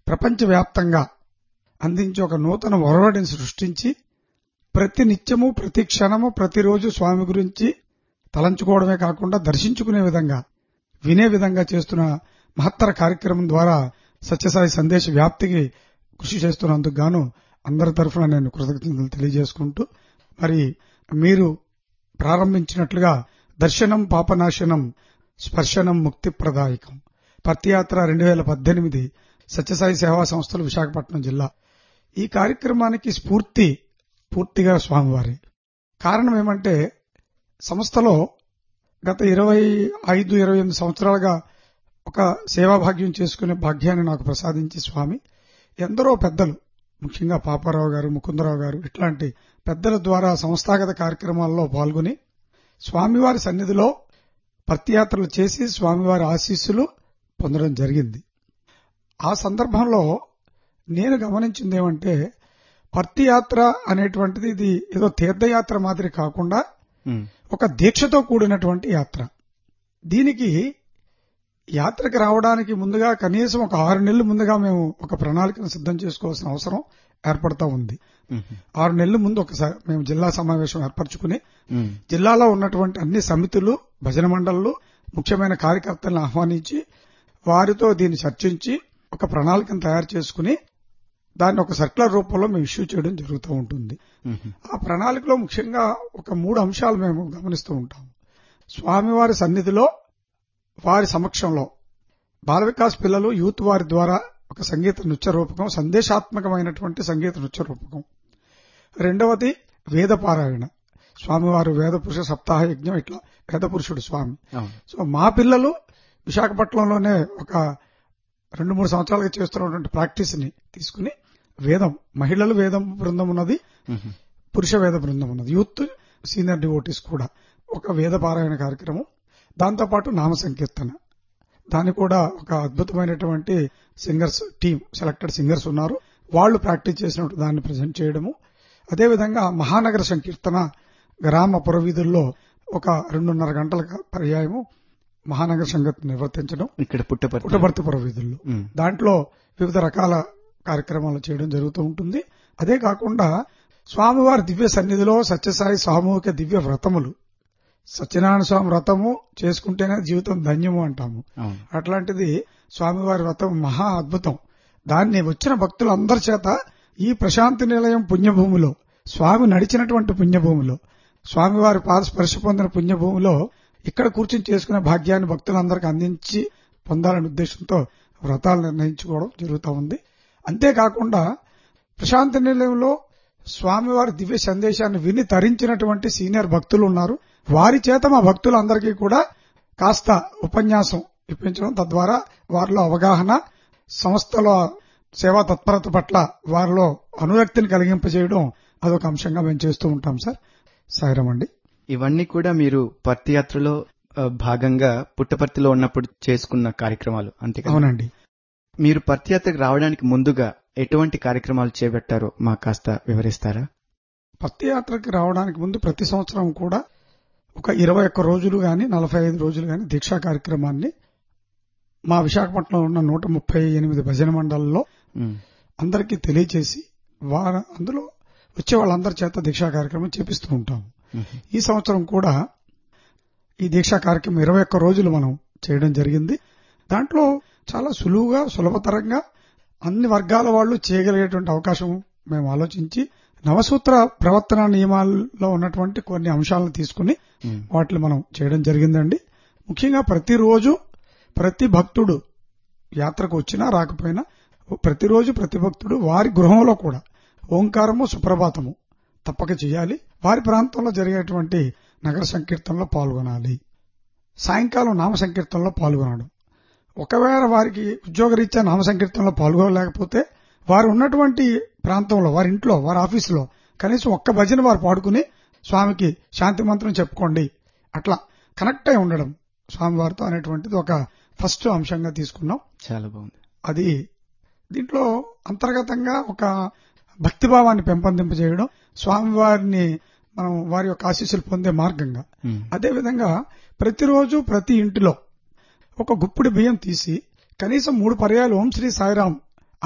ప్రపంచవ్యాప్తంగా అందించి ఒక నూతన ఒరవడిని సృష్టించి ప్రతి నిత్యము ప్రతి క్షణము ప్రతిరోజు స్వామి గురించి తలంచుకోవడమే కాకుండా దర్శించుకునే విధంగా వినే విధంగా చేస్తున్న మహత్తర కార్యక్రమం ద్వారా సత్యసాయి సందేశ వ్యాప్తికి కృషి చేస్తున్నందుకు గాను అందరి తరఫున నేను కృతజ్ఞతలు తెలియజేసుకుంటూ మరి మీరు ప్రారంభించినట్లుగా దర్శనం పాపనాశనం స్పర్శనం ముక్తి ప్రదాయకం పత్యాత్ర రెండు వేల పద్దెనిమిది సత్యసాయి సేవా సంస్థలు విశాఖపట్నం జిల్లా ఈ కార్యక్రమానికి స్ఫూర్తి పూర్తిగా స్వామివారి కారణం ఏమంటే సంస్థలో గత ఇరవై ఐదు ఇరవై ఎనిమిది సంవత్సరాలుగా ఒక సేవా భాగ్యం చేసుకునే భాగ్యాన్ని నాకు ప్రసాదించి స్వామి ఎందరో పెద్దలు ముఖ్యంగా పాపారావు గారు ముకుందరావు గారు ఇట్లాంటి పెద్దల ద్వారా సంస్థాగత కార్యక్రమాల్లో పాల్గొని స్వామివారి సన్నిధిలో పత్యాత్రలు చేసి స్వామివారి ఆశీస్సులు పొందడం జరిగింది ఆ సందర్భంలో నేను గమనించింది ఏమంటే పర్తియాత్ర అనేటువంటిది ఇది ఏదో తీర్థయాత్ర మాదిరి కాకుండా ఉమ్, ఒక దీక్షతో కూడినటువంటి యాత్ర దీనికి యాత్రకు రావడానికి ముందుగా కనీసం ఒక ఆరు నెలలు ముందుగా మేము ఒక ప్రణాళికను సిద్ధం చేసుకోవాల్సిన అవసరం ఏర్పడతా ఉంది ఉమ్, ఆరు నెలల ముందు ఒకసారి మేము జిల్లా సమావేశం ఏర్పరచుకుని ఉమ్, జిల్లాలో ఉన్నటువంటి అన్ని సమితులు భజన మండళ్లు ముఖ్యమైన కార్యకర్తలను ఆహ్వానించి వారితో దీన్ని చర్చించి ఒక ప్రణాళికను తయారు చేసుకుని దాన్ని ఒక సర్క్యులర్ రూపంలో మేము ఇష్యూ చేయడం జరుగుతూ ఉంటుంది ఉమ్, ఆ ప్రణాళికలో ముఖ్యంగా ఒక మూడు అంశాలు మేము గమనిస్తూ ఉంటాం స్వామివారి సన్నిధిలో వారి సమక్షంలో బాల వికాస్ పిల్లలు యూత్ వారి ద్వారా ఒక సంగీత నృత్య రూపకం సందేశాత్మకమైనటువంటి సంగీత నృత్య రూపకం రెండవది వేద పారాయణ స్వామివారు వేద పురుష సప్తాహ యజ్ఞం ఇట్లా వేద పురుషుడు స్వామి అవును సో మా పిల్లలు విశాఖపట్నంలోనే ఒక రెండు మూడు సంవత్సరాలుగా చేస్తున్నటువంటి ప్రాక్టీస్ ని తీసుకుని వేదం మహిళలు వేదం బృందం ఉన్నది ఉమ్, పురుష వేద బృందం ఉన్నది యూత్ సీనియర్ డివోటీస్ కూడా ఒక వేద పారాయణ కార్యక్రమం దాంతోపాటు నామ సంకీర్తన దాన్ని కూడా ఒక అద్భుతమైనటువంటి సింగర్స్ టీం సెలెక్టెడ్ సింగర్స్ ఉన్నారు వాళ్ళు ప్రాక్టీస్ చేసినట్టు దాన్ని ప్రజెంట్ చేయడము అదేవిధంగా మహానగర సంకీర్తన గ్రామ పురవీధుల్లో ఒక రెండున్నర గంటల పర్యాయము మహానగర సంకీర్తన నిర్వర్తించడం ఇక్కడ పుట్టపర్తి పుట్టబర్తి పురవీధుల్లో ఉమ్, దాంట్లో వివిధ రకాల కార్యక్రమాలు చేయడం జరుగుతూ ఉంటుంది అదే కాకుండా స్వామివారి దివ్య సన్నిధిలో సత్యసాయి సామూహిక దివ్య వ్రతములు సత్యనారాయణ స్వామి వ్రతము చేసుకుంటేనే జీవితం ధన్యము అంటాము అవును అట్లాంటిది స్వామివారి వ్రతం మహా అద్భుతం దాన్ని వచ్చిన భక్తులందరి చేత ఈ ప్రశాంతి నిలయం పుణ్యభూమిలో స్వామి నడిచినటువంటి పుణ్యభూమిలో స్వామివారి పాద స్పర్శ పొందిన పుణ్యభూమిలో ఇక్కడ కూర్చుని చేసుకునే భాగ్యాన్ని భక్తులందరికీ అందించి పొందాలనే ఉద్దేశంతో వ్రతాలు నిర్ణయించుకోవడం జరుగుతూ ఉంది అంతేకాకుండా ప్రశాంతి నిలయంలో స్వామివారి దివ్య సందేశాన్ని విని తరించినటువంటి సీనియర్ భక్తులు ఉన్నారు వారి చేత మా భక్తులందరికీ కూడా కాస్త ఉపన్యాసం ఇప్పించడం తద్వారా వారిలో అవగాహన సంస్థలో సేవా తత్పరత పట్ల వారిలో అనురక్తిని కలిగింపజేయడం అదొక అంశంగా మేము చేస్తూ ఉంటాం సార్ సాయిరామ్ అండి ఇవన్నీ కూడా మీరు పత్తి యాత్రలో ఆ, భాగంగా పుట్టపర్తిలో ఉన్నప్పుడు చేసుకున్న కార్యక్రమాలు అంతే కదా అవునండి మీరు పత్తి యాత్రకు రావడానికి ముందుగా ఎటువంటి కార్యక్రమాలు చేపట్టారో మాకు కాస్త వివరిస్తారా పత్తి యాత్రకి రావడానికి ముందు ప్రతి సంవత్సరం కూడా ఒక ఇరవై ఒక్క రోజులు గాని నలభై ఐదు రోజులు గాని దీక్షా కార్యక్రమాన్ని మా విశాఖపట్నంలో ఉన్న నూట ముప్పై ఎనిమిది భజన మండలంలో ఉమ్, అందరికీ తెలియచేసి వారు అందులో వచ్చే వాళ్ళందరి చేత దీక్షా కార్యక్రమం చేపిస్తూ ఉంటాం ఉమ్, ఈ సంవత్సరం కూడా ఈ దీక్షా కార్యక్రమం ఇరవై ఒక్క రోజులు మనం చేయడం జరిగింది దాంట్లో చాలా సులువుగా సులభతరంగా అన్ని వర్గాల వాళ్ళు చేయగలిగేటువంటి అవకాశం మేము ఆలోచించి నవసూత్ర ప్రవర్తన నియమాల్లో ఉన్నటువంటి కొన్ని అంశాలను తీసుకుని ఉమ్, వాటిని మనం చేయడం జరిగిందండి ముఖ్యంగా ప్రతిరోజు ప్రతి భక్తుడు యాత్రకు వచ్చినా రాకపోయినా ప్రతిరోజు ప్రతి భక్తుడు వారి గృహంలో కూడా ఓంకారము సుప్రభాతము తప్పక చేయాలి వారి ప్రాంతంలో జరిగేటువంటి నగర సంకీర్తనలో పాల్గొనాలి సాయంకాలం నామ సంకీర్తనలో పాల్గొనడం ఒకవేళ వారికి ఉద్యోగరీత్యా నామ సంకీర్తనలో పాల్గొనలేకపోతే వారు ఉన్నటువంటి ప్రాంతంలో వారి ఇంట్లో వారి ఆఫీసులో కనీసం ఒక్క భజన వారు పాడుకుని స్వామికి శాంతి మంత్రం చెప్పుకోండి అట్లా కనెక్ట్ అయి ఉండడం స్వామివారితో అనేటువంటిది ఒక ఫస్ట్ అంశంగా తీసుకున్నాం చాలా బాగుంది అది దీంట్లో అంతర్గతంగా ఒక భక్తిభావాన్ని పెంపొందింపజేయడం స్వామివారిని మనం వారి యొక్క ఆశీస్సులు పొందే మార్గంగా ఉమ్, అదేవిధంగా ప్రతిరోజు ప్రతి ఇంటిలో ఒక గుప్పిడి బియ్యం తీసి కనీసం మూడు పర్యాలు ఓం శ్రీ సాయిరాం